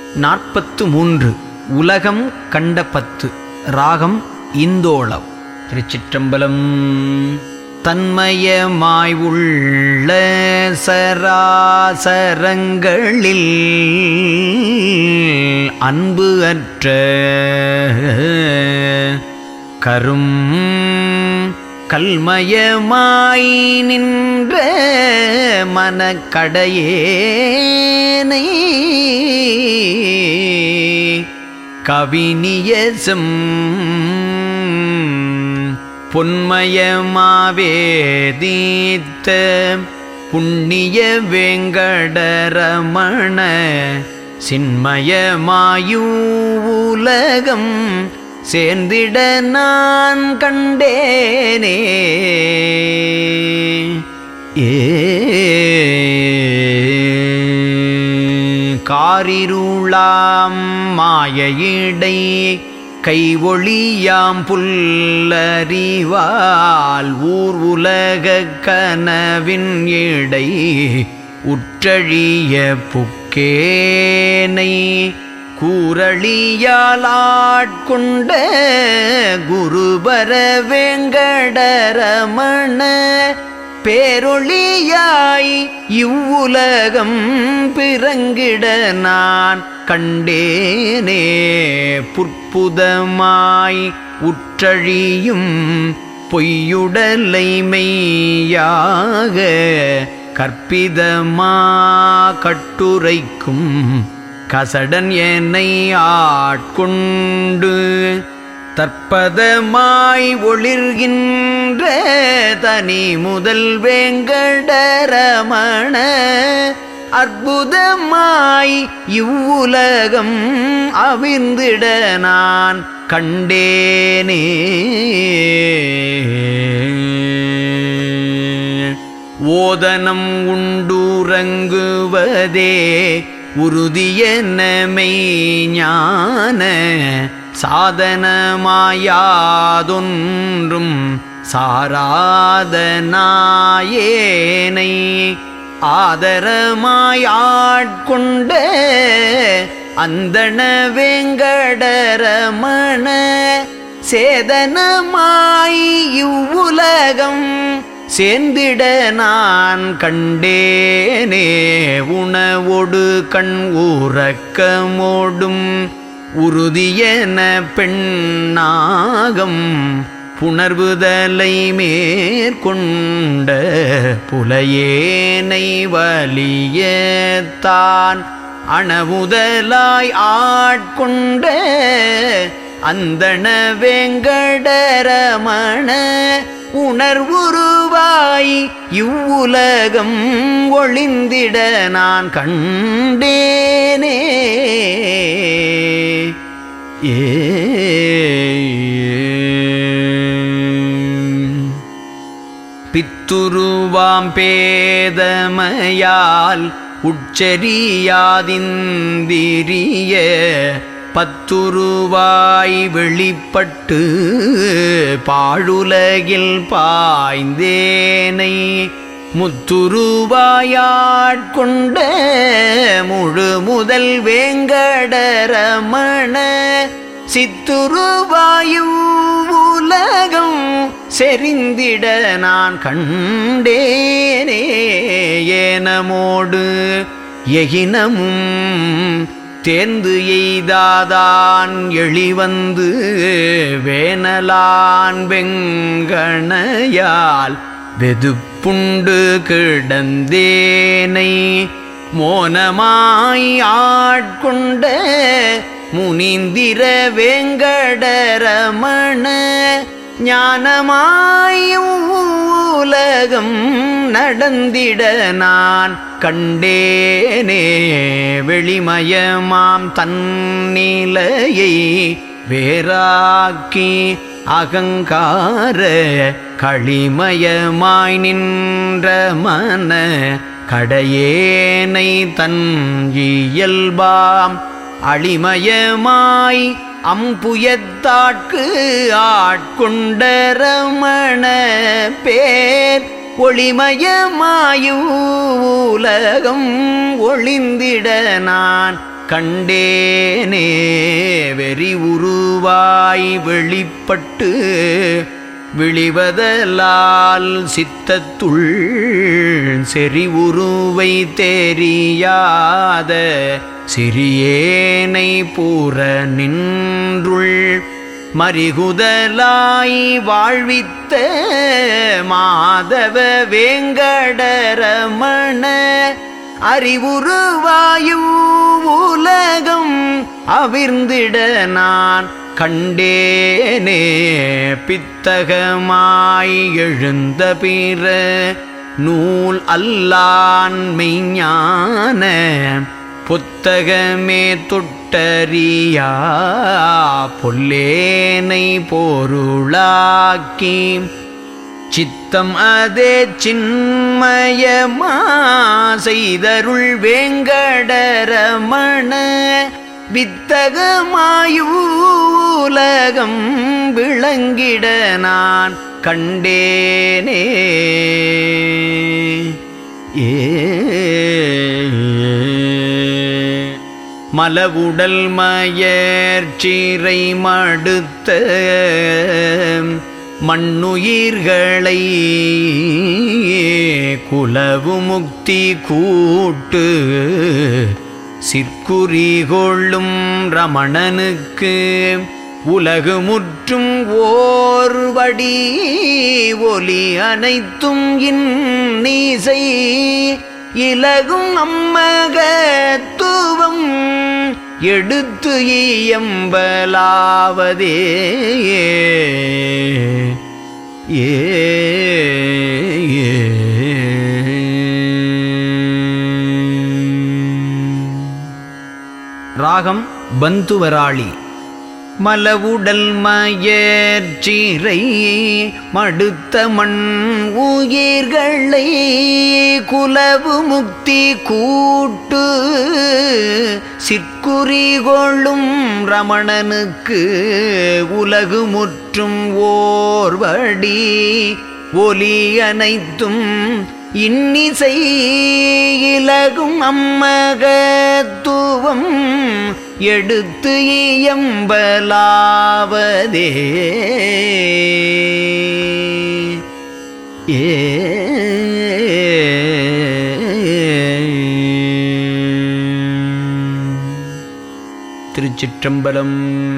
நாற்பத்து மூன்று உலகம் கண்ட பத்து ராகம் இந்தோளம் திருச்சிற்றம்பலம் தன்மயமாய் உள்ள சராசரங்களில் அன்பு அற்ற கரும் கல்மயமாய் நின்ற மனக்கடையேனை கவினியசம் பொன்மயமாவேதீத்த புண்ணிய வேங்கடரமண சின்மயமாயூலகம் சேர்ந்திட நான் கண்டேனே ஏ காரிருளாம் மாயையிடை கைவொளியாம் புல்லறிவால் ஊர் உலக கனவின் இடை உற்றழிய புக்கேனை கூரளியாலாட்கொண்ட குருபர வேங்கடரமண பேரொளியாய் இவ்வுலகம் பிறங்கிட நான் கண்டேனே புற்புதமாய் உற்றழியும் பொய்யுடலை மெய்யாக கற்பிதமா கட்டுரைக்கும் கசடன் என்னை ஆட்கொண்டு தற்பதமாய் ஒளிர்கின்ற தனி முதல் வேங்கடரமண அற்புதமாய் இவ்வுலகம் அவிர்ந்திட நான் கண்டேனே ஓதனம் உண்டுறங்குவதே உறுதியெனமை ஞான சாதனமாயாதொன்றும் சாராத நாயேனை ஆதரமாயாட்கொண்ட அந்தண வேங்கடரமண சேதனமாய் இவ்வுலகம் சேர்ந்திட நான் கண்டேனே உணவொடு கண் ஊரக்கமோடும் உறுதியென பெண்ணாகம் புணர்வுதலை மேற்கொண்ட புலையேனை வலியத்தான் அணமுதலாய் ஆட்கொண்ட அந்தண வேங்கடரமண உணர்வுருவாய் இவ்வுலகம் ஒளிந்திட நான் கண்டேனே ஏ பித்துருவாம் பேதமையால் உச்சரியாதிந்திரிய பத்துருவாய் வெளிப்பட்டு பாழுலகில் பாய்ந்தேனை முத்துருவாயாட்கொண்ட முழு முதல் வேங்கடரமண சித்துருவாயு உலகம் செறிந்திட நான் கண்டேனே ஏனமோடு எகினமும் தேர்ந்து எய்தாதான் எளிவந்து வேனலான் வெங்கணையால் வெதுப்புண்டு கிடந்தேனை மோனமாய் ஆட்கொண்ட முனிந்திர வேங்கடரமண ஞானமாயும் உலகம் நடந்திட நான் கண்டேனே வெளிமயமாம் தன்னிலையை வேறாக்கி அகங்கார களிமயமாய் நின்ற மன கடையேனை தன் இயல்பாம் அளிமயமாய் அம்புயத்தாட்கு ஆட்கொண்ட ரமண பேர் ஒளிமயமாயூலகம் ஒளிந்திட நான் கண்டேனே வெறி உருவாய் வெளிப்பட்டு விழிவதலால் சித்தத்துள் செறி உருவை தெரியாத சிறியேனை பூர நின்றுள் மறிகுதலாய் வாழ்வித்த மாதவ வேங்கடரமண அறிவுருவாயு உலகம் அவிர்ந்திட நான் கண்டேனே பித்தகமாய் எழுந்த பிற நூல் அல்லான் மெய்ஞான புத்தகமே தொட்டறியா பொல்லேனை பொருளாக்கி சித்தம் அதே சின்மயமா செய்தருள் வேங்கடரமண வித்தகமாயூலகம் விளங்கிட நான் கண்டேனே ஏ மலவுடல் மயற்சிறை மடுத்த மண்ணுயிர்களை குலவு முக்தி கூட்டு சிற்குறி கொள்ளும் ரமணனுக்கு உலகு முற்றும் ஓர்வடி ஒலி அனைத்தும் இன்னீசை இலகும் அம்மகத்துவம் எடுத்து இயம்பலாவதே ஏ ராகம் பந்துவராளி மலவுடல் மயற்சிறை மடுத்த மண் உயிர்களை குலவு முக்தி கூட்டு சிற்குறி கொள்ளும் ரமணனுக்கு உலகு முற்றும் ஓர்வடி ஒலி அனைத்தும் இன்னிசை இலகும் அம்மகத்துவம் எடுத்து இயம்பலாவதே ஏ திருச்சிற்றம்பலம்